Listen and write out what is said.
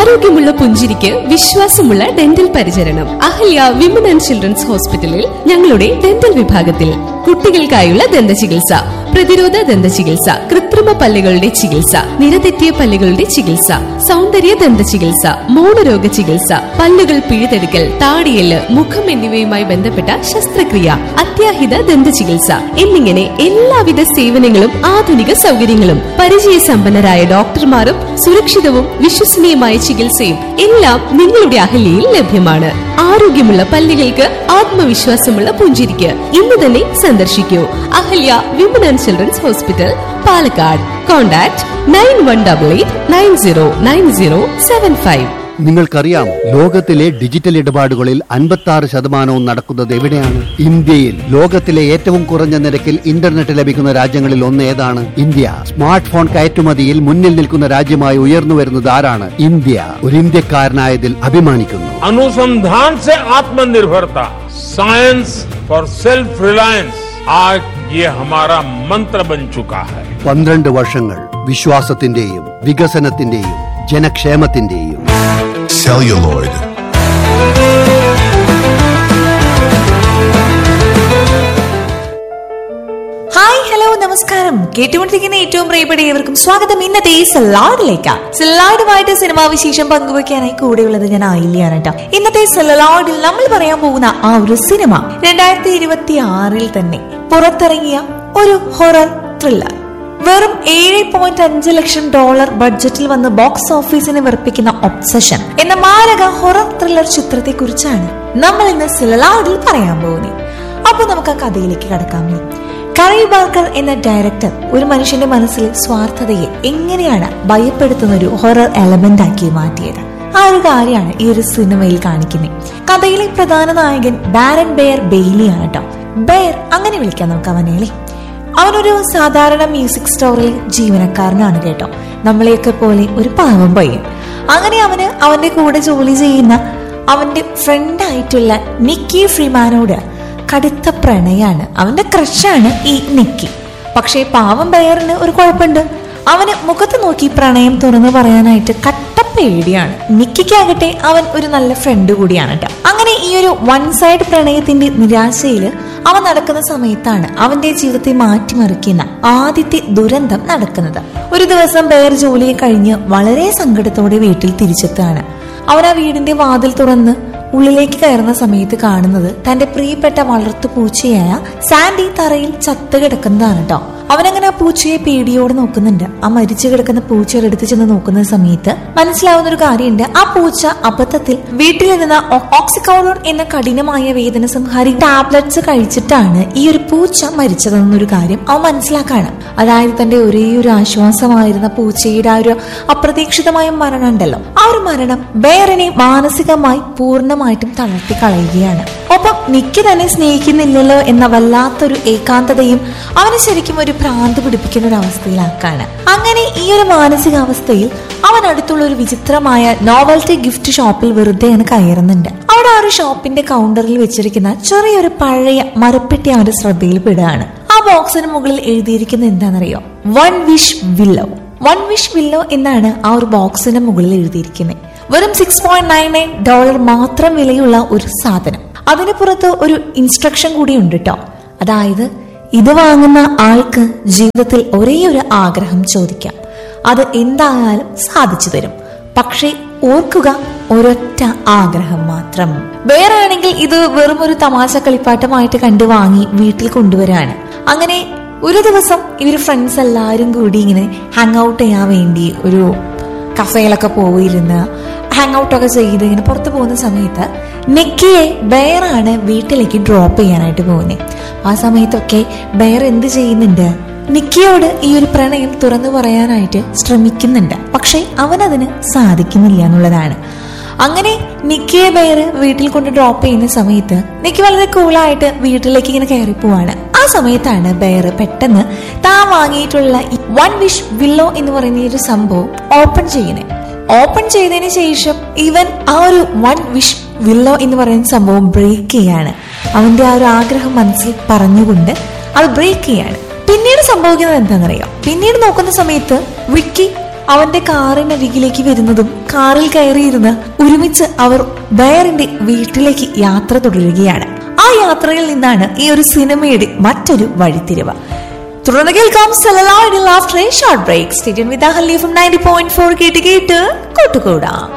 ആരോഗ്യമുള്ള പുഞ്ചിരിക്ക് വിശ്വാസമുള്ള ഡെന്റൽ പരിചരണം അഹല്യ വിമൻ ആൻഡ് ചിൽഡ്രൻസ് ഹോസ്പിറ്റലിൽ ഞങ്ങളുടെ ഡെന്റൽ വിഭാഗത്തിൽ കുട്ടികൾക്കായുള്ള ദന്ത ചികിത്സ പ്രതിരോധ ദന്ത ചികിത്സ കൃത്രിമ പല്ലുകളുടെ ചികിത്സ നിരതെറ്റിയ പല്ലുകളുടെ ചികിത്സ സൗന്ദര്യ ദന്ത ചികിത്സ മോണരോഗ ചികിത്സ പല്ലുകൾ പിഴുതെടുക്കൽ താടിയല് മുഖം എന്നിവയുമായി ബന്ധപ്പെട്ട ശസ്ത്രക്രിയ അത്യാഹിത ദന്ത ചികിത്സ എന്നിങ്ങനെ എല്ലാവിധ സേവനങ്ങളും ആധുനിക സൗകര്യങ്ങളും പരിചയസമ്പന്നരായ ഡോക്ടർമാരും സുരക്ഷിതവും വിശ്വസനീയമായ ചികിത്സയും എല്ലാം നിങ്ങളുടെ അഹല്യയിൽ ലഭ്യമാണ് ആരോഗ്യമുള്ള പല്ലുകൾക്ക് ആത്മവിശ്വാസമുള്ള പുഞ്ചിരിക്ക് ഇന്ന് തന്നെ സന്ദർശിക്കൂ Ahalya women and children's hospital Palakkad contact nine one double eight nine zero nine zero seven five നിങ്ങൾക്കറിയാം ലോകത്തിലെ ഡിജിറ്റൽ ഇടപാടുകളിൽ അൻപത്തി ആറ് ശതമാനവും നടക്കുന്നത് എവിടെയാണ് ഇന്ത്യയിൽ ലോകത്തിലെ ഏറ്റവും കുറഞ്ഞ നിരക്കിൽ ഇന്റർനെറ്റ് ലഭിക്കുന്ന രാജ്യങ്ങളിൽ ഒന്ന് ഏതാണ് ഇന്ത്യ സ്മാർട്ട് ഫോൺ കയറ്റുമതിയിൽ മുന്നിൽ നിൽക്കുന്ന രാജ്യമായി ഉയർന്നു വരുന്നത് ആരാണ് ഇന്ത്യ ഒരു ഇന്ത്യക്കാരനായതിൽ അഭിമാനിക്കുന്നു अनुसंधान से आत्मनिर्भरता साइंस फॉर सेल्फ रिलायंस आज ये हमारा मंत्र बन चुका है പന്ത്രണ്ട് വർഷങ്ങൾ വിശ്വാസത്തിന്റെയും വികസനത്തിന്റെയും ജനക്ഷേമത്തിന്റെയും celluloid, ഹായ് ഹലോ നമസ്കാരം കേട്ടുകൊണ്ടിരിക്കുന്ന ഏറ്റവും പ്രിയപ്പെട്ട ഏവർക്കും സ്വാഗതം ഇന്നത്തെ ഈ സലാഡിലേക്ക് സലാഡുമായിട്ട് സിനിമാ വിശേഷം പങ്കുവെക്കാനായി കൂടെയുള്ളത് ഞാൻ ആയില്ലാണ് കേട്ടോ ഇന്നത്തെ സലാഡിൽ നമ്മൾ പറയാൻ പോകുന്ന ആ ഒരു സിനിമ രണ്ടായിരത്തി ഇരുപത്തി ആറിൽ തന്നെ പുറത്തിറങ്ങിയ ഒരു ഹൊറർ ത്രില്ലർ വെറും ഏഴ് പോയിന്റ് അഞ്ച് ലക്ഷം ഡോളർ ബഡ്ജറ്റിൽ വന്ന് ബോക്സ് ഓഫീസിനെ വെറുപ്പിക്കുന്ന ഒബ്സഷൻ എന്ന മാരക ഹൊറർ ത്രില്ലർ ചിത്രത്തെ കുറിച്ചാണ് നമ്മൾ ഇന്ന് സിലലാഡിൽ പറയാൻ പോകുന്നത് അപ്പൊ നമുക്ക് ആ കഥയിലേക്ക് കടക്കാമോ കറി ബാർക്കർ എന്ന ഡയറക്ടർ ഒരു മനുഷ്യന്റെ മനസ്സിലെ സ്വാർത്ഥതയെ എങ്ങനെയാണ് ഭയപ്പെടുത്തുന്ന ഒരു ഹൊറർ എലമെന്റ് ആക്കി മാറ്റിയത് ആ ഒരു കാര്യമാണ് ഈ ഒരു സിനിമയിൽ കാണിക്കുന്നത് കഥയിലെ പ്രധാന നായകൻ ബാരൻ ബെയർ ബെയ്ലിയാണ് കേട്ടോ ബെയർ അങ്ങനെ വിളിക്കാം നമുക്ക് അവനെയല്ലേ അവനൊരു സാധാരണ മ്യൂസിക് സ്റ്റോറിൽ ജീവനക്കാരനാണ് കേട്ടോ നമ്മളെയൊക്കെ പോലെ ഒരു പാവം പയ്യൻ അങ്ങനെ അവന് അവന്റെ കൂടെ ജോലി ചെയ്യുന്ന അവന്റെ ഫ്രണ്ടായിട്ടുള്ള നിക്കി ഫ്രീമാനോട് കടുത്ത പ്രണയാണ് അവന്റെ ക്രഷാണ് ഈ നിക്കി പക്ഷേ പാവം ബയറിന് ഒരു കുഴപ്പമുണ്ട് അവന് മുഖത്ത് നോക്കി പ്രണയം തുറന്നു പറയാനായിട്ട് കട്ട പേടിയാണ് നിക്കിക്കാകട്ടെ അവൻ ഒരു നല്ല ഫ്രണ്ട് കൂടിയാണ് കേട്ടോ അങ്ങനെ ഈ ഒരു വൺ സൈഡ് പ്രണയത്തിന്റെ നിരാശയില് അവൻ നടക്കുന്ന സമയത്താണ് അവന്റെ ജീവിതത്തെ മാറ്റിമറിക്കുന്ന ആദ്യത്തെ ദുരന്തം നടക്കുന്നത് ഒരു ദിവസം ബെയർ ജോലിയെ കഴിഞ്ഞ് വളരെ സങ്കടത്തോടെ വീട്ടിൽ തിരിച്ചെത്താണ് അവൻ ആ വീടിന്റെ വാതിൽ തുറന്ന് ഉള്ളിലേക്ക് കയറുന്ന സമയത്ത് കാണുന്നത് തന്റെ പ്രിയപ്പെട്ട വളർത്തു പൂച്ചയായ സാൻഡി തറയിൽ ചത്ത് കിടക്കുന്നതാണ് കേട്ടോ അവനങ്ങനെ ആ പൂച്ചയെ പേടിയോടെ നോക്കുന്നുണ്ട് ആ മരിച്ചു കിടക്കുന്ന പൂച്ചയുടെ അടുത്ത് ചെന്ന് നോക്കുന്ന സമയത്ത് മനസ്സിലാവുന്ന ഒരു കാര്യമുണ്ട് ആ പൂച്ച അബദ്ധത്തിൽ വീട്ടിലിരുന്ന ഓക്സിക്കോളോൺ എന്ന കഠിനമായ വേദന സംഹാരി ടാബ്ലറ്റ്സ് കഴിച്ചിട്ടാണ് ഈ ഒരു പൂച്ച മരിച്ചതെന്നൊരു കാര്യം അവൻ മനസ്സിലാക്കാണ് അതായത് തന്റെ ഒരേ ഒരു ആശ്വാസമായിരുന്ന പൂച്ചയുടെ ആ ഒരു അപ്രതീക്ഷിതമായ മരണം ഉണ്ടല്ലോ ആ ഒരു മരണം ബെയറിനെ മാനസികമായി പൂർണ്ണമായിട്ടും തളർത്തി കളയുകയാണ് ഒപ്പം നിക്ക് തന്നെ സ്നേഹിക്കുന്നില്ലല്ലോ എന്ന വല്ലാത്തൊരു ഏകാന്തതയും അവനെ ശരിക്കും ഒരു ഭ്രാന്ത് പിടിപ്പിക്കുന്ന ഒരു അവസ്ഥയിലാക്കാണ് അങ്ങനെ ഈ ഒരു മാനസികാവസ്ഥയിൽ അവൻ അടുത്തുള്ള ഒരു വിചിത്രമായ നോവൽറ്റി ഗിഫ്റ്റ് ഷോപ്പിൽ വെറുതെയാണ് കയറുന്നുണ്ട് അവിടെ ആ ഒരു ഷോപ്പിന്റെ കൗണ്ടറിൽ വെച്ചിരിക്കുന്ന ചെറിയൊരു പഴയ മരപ്പെട്ടി അവന്റെ ശ്രദ്ധയിൽപ്പെടുകയാണ് ആ ബോക്സിന് മുകളിൽ എഴുതിയിരിക്കുന്ന എന്താണെന്നറിയോ one wish willow one wish willow എന്നാണ് ആ ഒരു ബോക്സിന് മുകളിൽ എഴുതിയിരിക്കുന്നത് വെറും six point nine nine dollar മാത്രം വിലയുള്ള ഒരു സാധനം അതിന് പുറത്ത് ഒരു ഇൻസ്ട്രക്ഷൻ കൂടി ഉണ്ട് കേട്ടോ അതായത് ഇത് വാങ്ങുന്ന ആൾക്ക് ജീവിതത്തിൽ ഒരേ ഒരു ആഗ്രഹം ചോദിക്കാം അത് എന്തായാലും സാധിച്ചു തരും പക്ഷേ ഓർക്കുക ഒരൊറ്റ ആഗ്രഹം മാത്രം വേറെ ആണെങ്കിൽ ഇത് വെറും ഒരു തമാശ കളിപ്പാട്ടമായിട്ട് കണ്ടു വാങ്ങി വീട്ടിൽ കൊണ്ടുവരാണ് അങ്ങനെ ഒരു ദിവസം ഇവർ ഫ്രണ്ട്സ് എല്ലാവരും കൂടി ഇങ്ങനെ ഹാങ് ഔട്ട് ചെയ്യാൻ വേണ്ടി ഒരു കഫേയിലൊക്കെ പോയിരുന്ന് ഹാങ് ഔട്ട് ഒക്കെ ചെയ്ത് ഇങ്ങനെ പുറത്തു പോകുന്ന സമയത്ത് നെക്കിയെ ബെയറാണ് വീട്ടിലേക്ക് ഡ്രോപ്പ് ചെയ്യാനായിട്ട് പോകുന്നത് ആ സമയത്തൊക്കെ ബെയർ എന്ത് ചെയ്യുന്നുണ്ട് നിക്കിയോട് ഈ ഒരു പ്രണയം തുറന്നു പറയാനായിട്ട് ശ്രമിക്കുന്നുണ്ട് പക്ഷെ അവനതിന് സാധിക്കുന്നില്ല എന്നുള്ളതാണ് അങ്ങനെ നിക്കിയെ ബെയർ വീട്ടിൽ കൊണ്ട് ഡ്രോപ്പ് ചെയ്യുന്ന സമയത്ത് നിക്കി വളരെ കൂളായിട്ട് വീട്ടിലേക്ക് ഇങ്ങനെ കയറി പോവാണ് ആ സമയത്താണ് ബെയർ പെട്ടെന്ന് താൻ വാങ്ങിയിട്ടുള്ള വൺ വിഷ് വില്ലോ എന്ന് പറയുന്ന ഈ ഒരു സംഭവം ഓപ്പൺ ചെയ്യുന്നത് ഓപ്പൺ ചെയ്തതിന് ശേഷം ഇവൻ ആ ഒരു വൺ വിഷ് വില്ലോ എന്ന് പറയുന്ന സംഭവം ബ്രേക്ക് ചെയ്യാണ് അവന്റെ ആ ഒരു ആഗ്രഹം മനസ്സിൽ പറഞ്ഞുകൊണ്ട് അത് ബ്രേക്ക് ചെയ്യാണ് പിന്നീട് സംഭവിക്കുന്നത് എന്താണെന്നറിയാം പിന്നീട് നോക്കുന്ന സമയത്ത് വിക്കി അവന്റെ കാറിനരികിലേക്ക് വരുന്നതും കാറിൽ കയറിയിരുന്ന് ഒരുമിച്ച് അവർ ബയറിന്റെ വീട്ടിലേക്ക് യാത്ര തുടരുകയാണ് ആ യാത്രയിൽ നിന്നാണ് ഈ ഒരു സിനിമയുടെ മറ്റൊരു വഴിത്തിരിവ് തുടർന്ന് കേൾക്കാം സെലലോയിഡിൽ after a short break stadium with Ahalya from ninety point four കേട്ട് കേട്ട് കൂട്ടുകൂടാം